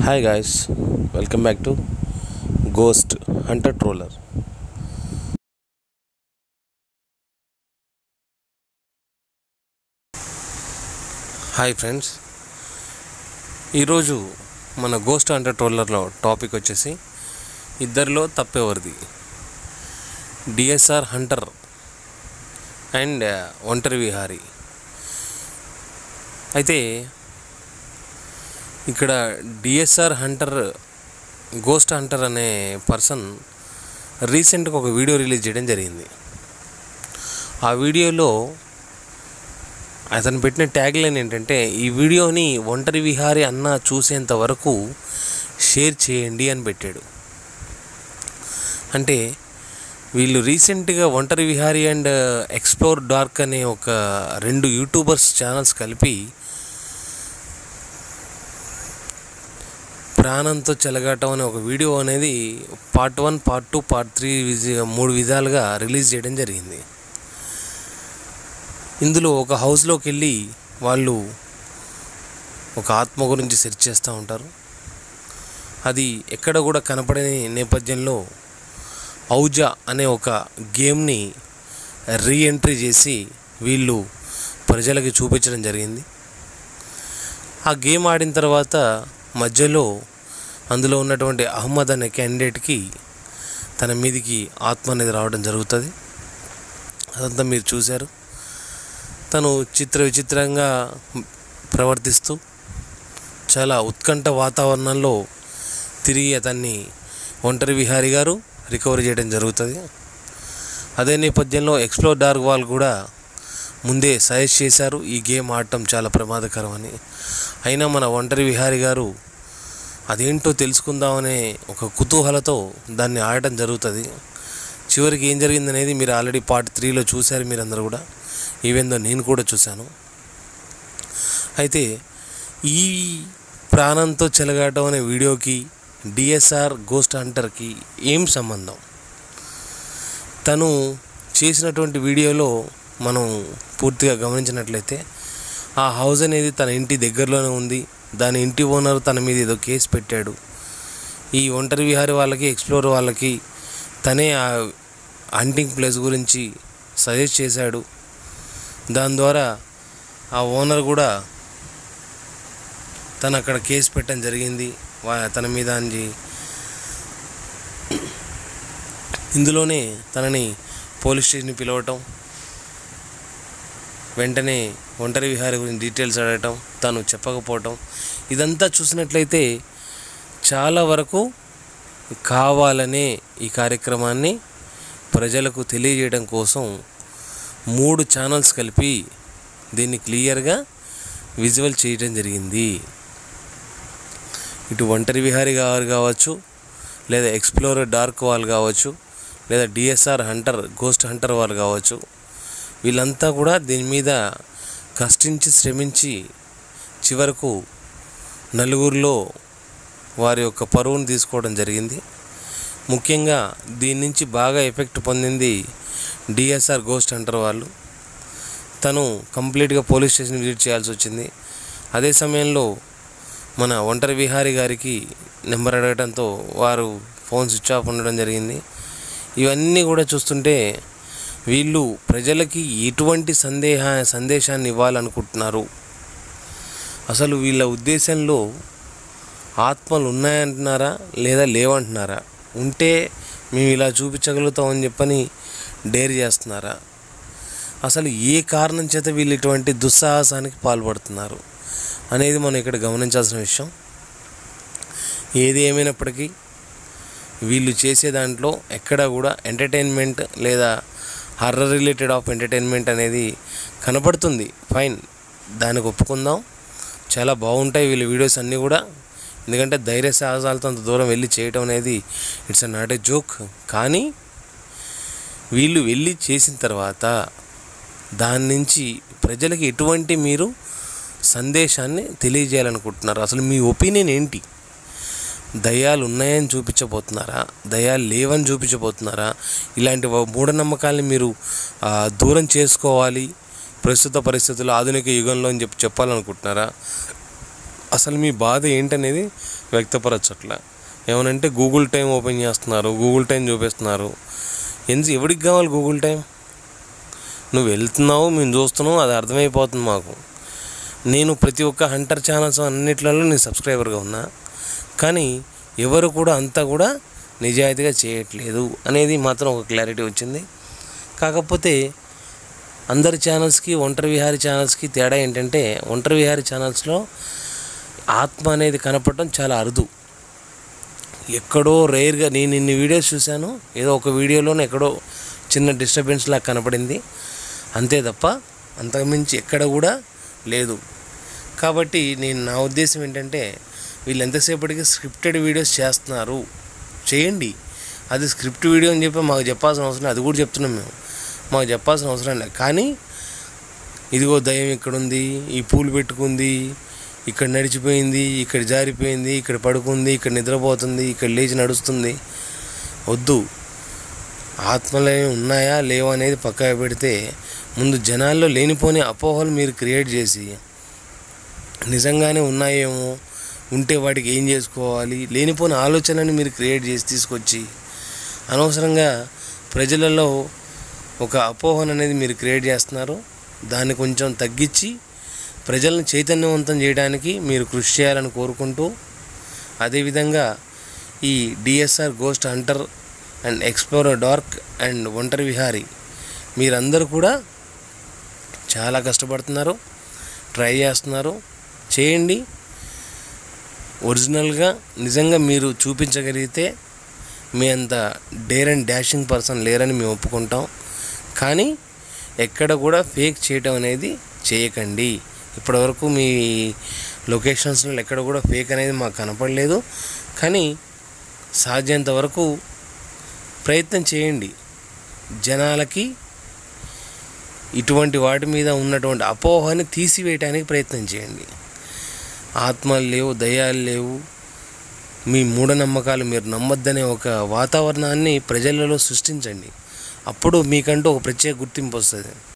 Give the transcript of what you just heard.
Hi guys welcome back to ghost hunter troller hi friends ఈరోజు మన ghost Hunter ట్రోలర్లో topic వచ్చేసి ఇద్దరిలో తప్పెవరిది DSR Hunter and ఒంటరి విహారీ అయితే ఇక్కడ డిఎస్ఆర్ హంటర్ గోస్ట్ హంటర్ అనే పర్సన్ రీసెంట్గా ఒక వీడియో రిలీజ్ చేయడం జరిగింది ఆ వీడియోలో అతను పెట్టిన ట్యాగ్ లైన్ ఏంటంటే ఈ వీడియోని ఒంటరి విహారి అన్న చూసేంత వరకు షేర్ చేయండి అని పెట్టాడు అంటే వీళ్ళు రీసెంట్గా ఒంటరి విహారీ అండ్ ఎక్స్ప్లోర్ డార్క్ అనే ఒక రెండు యూట్యూబర్స్ ఛానల్స్ కలిపి ప్రాణంతో చెలగాటం అనే ఒక వీడియో అనేది part one part two part three మూడు విధాలుగా రిలీజ్ చేయడం జరిగింది ఇందులో ఒక హౌస్లోకి వెళ్ళి వాళ్ళు ఒక ఆత్మ గురించి సెర్చ్ చేస్తూ ఉంటారు అది ఎక్కడ కూడా కనపడని నేపథ్యంలో ఔజా అనే ఒక గేమ్ని రీఎంట్రీ చేసి వీళ్ళు ప్రజలకి చూపించడం జరిగింది ఆ గేమ్ ఆడిన తర్వాత మధ్యలో అందులో ఉన్నటువంటి అహ్మద్ అనే క్యాండిడేట్కి తన మీదికి ఆత్మ అనేది రావడం జరుగుతుంది అదంతా మీరు చూశారు తను చిత్ర విచిత్రంగా ప్రవర్తిస్తూ చాలా ఉత్కంఠ వాతావరణంలో తిరిగి అతన్ని ఒంటరి విహారి గారు రికవరీ చేయడం జరుగుతుంది అదే నేపథ్యంలో ఎక్స్ప్లోర్ డార్క్ వాళ్ళు కూడా ముందే సజెస్ట్ చేశారు ఈ గేమ్ ఆడటం చాలా ప్రమాదకరం అని అయినా మన ఒంటరి విహారి గారు అదేంటో తెలుసుకుందామనే ఒక కుతూహలతో దాన్ని ఆడటం జరుగుతుంది చివరికి ఏం జరిగిందనేది మీరు ఆల్రెడీ పార్ట్ త్రీలో చూశారు మీరందరూ కూడా ఈవెందో నేను కూడా చూశాను అయితే ఈ ప్రాణంతో చెలగాటం అనే వీడియోకి డిఎస్ఆర్ గోస్ట్ హంటర్కి ఏం సంబంధం తను చేసినటువంటి వీడియోలో మనం పూర్తిగా గమనించినట్లయితే ఆ హౌస్ అనేది తన ఇంటి దగ్గరలోనే ఉంది దాని ఇంటి ఓనర్ తన మీద ఏదో కేసు పెట్టాడు ఈ ఒంటరి విహారి వాళ్ళకి ఎక్స్ప్లోర్ వాళ్ళకి తనే ఆ హంటింగ్ ప్లేస్ గురించి సజెస్ట్ చేశాడు దాని ద్వారా ఆ ఓనర్ కూడా తను అక్కడ కేసు పెట్టడం జరిగింది వా- తన మీద అని ఇందులోనే తనని పోలీస్ స్టేషన్కి పిలవటం వెంటనే ఒంటరి విహారి గురించి డీటెయిల్స్ అడగటం తను చెప్పకపోవటం ఇదంతా చూసినట్లయితే చాలా వరకు కావాలనే ఈ కార్యక్రమాన్ని ప్రజలకు తెలియజేయడం కోసం మూడు ఛానల్స్ కలిపి దీన్ని క్లియర్గా విజువల్ చేయడం జరిగింది ఇటు ఒంటరి విహారి గారు కావచ్చు లేదా ఎక్స్ప్లోరర్ డార్క్ వాళ్ళు కావచ్చు లేదా డిఎస్ఆర్ హంటర్ గోస్ట్ హంటర్ వాళ్ళు కావచ్చు వీళ్ళంతా కూడా దీని మీద కష్టించి శ్రమించి చివరకు నలుగురిలో వారి యొక్క పరువును తీసుకోవడం జరిగింది ముఖ్యంగా దీని నుంచి బాగా ఎఫెక్ట్ పొందింది డిఎస్ఆర్ గోస్ట్ హంటర్ వాళ్ళు తను కంప్లీట్గా పోలీస్ స్టేషన్ విజిట్ చేయాల్సి వచ్చింది అదే సమయంలో మన ఒంటరి విహారి గారికి నెంబర్ అడగడంతో వారు ఫోన్ స్విచ్ ఆఫ్ ఉండడం జరిగింది ఇవన్నీ కూడా చూస్తుంటే వీళ్ళు ప్రజలకి ఎటువంటి సందేహ సందేశాన్ని ఇవ్వాలనుకుంటున్నారు అసలు వీళ్ళ ఉద్దేశంలో ఆత్మలు ఉన్నాయంటున్నారా లేదా లేవంటున్నారా ఉంటే మేము ఇలా చూపించగలుగుతామని చెప్పని డేర్ చేస్తున్నారా అసలు ఏ కారణం చేత వీళ్ళు ఇటువంటి దుస్సాహసానికి పాల్పడుతున్నారు అనేది మనం ఇక్కడ గమనించాల్సిన విషయం ఏది ఏమైనప్పటికీ వీళ్ళు చేసే దాంట్లో ఎక్కడ కూడా ఎంటర్టైన్మెంట్ లేదా హర్రర్ రిలేటెడ్ ఆఫ్ ఎంటర్టైన్మెంట్ అనేది కనపడుతుంది ఫైన్ దానికి ఒప్పుకుందాం చాలా బాగుంటాయి వీళ్ళ వీడియోస్ అన్నీ కూడా ఎందుకంటే ధైర్య సాహసాలతో అంత దూరం వెళ్ళి చేయటం అనేది it's a not a joke కానీ వీళ్ళు వెళ్ళి చేసిన తర్వాత దాని నుంచి ప్రజలకి ఎటువంటి మీరు సందేశాన్ని తెలియజేయాలనుకుంటున్నారు అసలు మీ ఒపీనియన్ ఏంటి దయ్యాలు ఉన్నాయని చూపించబోతున్నారా దయ్యాలు లేవని చూపించబోతున్నారా ఇలాంటి వ- మూఢనమ్మకాల్ని మీరు ఆ, దూరం చేసుకోవాలి ప్రస్తుత పరిస్థితుల్లో ఆధునిక యుగంలో అని చెప్పి చెప్పాలనుకుంటున్నారా అసలు మీ బాధ ఏంటనేది వ్యక్తపరచట్లా ఏమనంటే గూగుల్ టైం ఓపెన్ చేస్తున్నారు గూగుల్ టైం చూపిస్తున్నారు ఎందు ఎవడికి కావాలి గూగుల్ టైం నువ్వు వెళ్తున్నావు మేము చూస్తున్నావు అది అర్థమైపోతుంది మాకు నేను ప్రతి ఒక్క హంటర్ ఛానల్స్ అన్నిట్లలో నేను సబ్స్క్రైబర్గా ఉన్నా కానీ ఎవరు కూడా అంతా కూడా నిజాయితీగా చేయట్లేదు అనేది మాత్రం ఒక క్లారిటీ వచ్చింది కాకపోతే అందరి ఛానల్స్కి ఒంటరి విహారీ ఛానల్స్కి తేడా ఏంటంటే ఒంటరి విహారీ ఛానల్స్లో ఆత్మ అనేది కనపడటం చాలా అరుదు ఎక్కడో రేర్గా నేను ఇన్ని వీడియోస్ చూశాను ఏదో ఒక వీడియోలోనే ఎక్కడో చిన్న డిస్టర్బెన్స్ లాగా కనపడింది అంతే తప్ప అంతకుమించి ఎక్కడ కూడా లేదు కాబట్టి నేను నా ఉద్దేశం ఏంటంటే వీళ్ళు ఎంతసేపటికి స్క్రిప్టెడ్ వీడియోస్ చేస్తున్నారు చేయండి అది స్క్రిప్ట్ వీడియో అని చెప్పి మాకు చెప్పాల్సిన అవసరం లేదు. అది కూడా చెప్తున్నాం మేము మాకు చెప్పాల్సిన అవసరం లేదు కానీ ఇదిగో దయ్యం ఇక్కడ ఉంది ఈ పూలు పెట్టుకుంది ఇక్కడ నడిచిపోయింది ఇక్కడ జారిపోయింది ఇక్కడ పడుకుంది ఇక్కడ నిద్రపోతుంది ఇక్కడ లేచి నడుస్తుంది వద్దు ఆత్మలు ఏమి ఉన్నాయా లేవా అనేది పక్కా పెడితే ముందు జనాల్లో లేనిపోని అపోహలు మీరు క్రియేట్ చేసి నిజంగానే ఉన్నాయేమో ఉంటే వాటికి ఏం చేసుకోవాలి లేనిపోని ఆలోచనని మీరు క్రియేట్ చేసి తీసుకొచ్చి అనవసరంగా ప్రజలలో ఒక అపోహన అనేది మీరు క్రియేట్ చేస్తున్నారు దాన్ని కొంచెం తగ్గించి ప్రజలను చైతన్యవంతం చేయడానికి మీరు కృషి చేయాలని కోరుకుంటూ అదేవిధంగా ఈ DSR ghost hunter and explorer dark and ఒంటరి విహారీ మీరందరూ కూడా చాలా కష్టపడుతున్నారు ట్రై చేస్తున్నారు చేయండి ఒరిజినల్గా నిజంగా మీరు చూపించగలిగితే మీ అంత డేర్ అండ్ డాషింగ్ పర్సన్ లేరని మేము ఒప్పుకుంటాం కానీ ఎక్కడ కూడా ఫేక్ చేయటం అనేది చేయకండి ఇప్పటివరకు మీ లొకేషన్స్లో ఎక్కడ కూడా ఫేక్ అనేది మాకు కనపడలేదు కానీ సాధ్యంత వరకు ప్రయత్నం చేయండి జనాలకి ఇటువంటి వాటి మీద ఉన్నటువంటి అపోహని తీసివేయడానికి ప్రయత్నం చేయండి ఆత్మలు లేవు దయాలు లేవు మీ మూఢనమ్మకాలు మీరు నమ్మొద్దనే ఒక వాతావరణాన్ని ప్రజలలో సృష్టించండి అప్పుడు మీకంటూ ఒక ప్రత్యేక గుర్తింపు వస్తుంది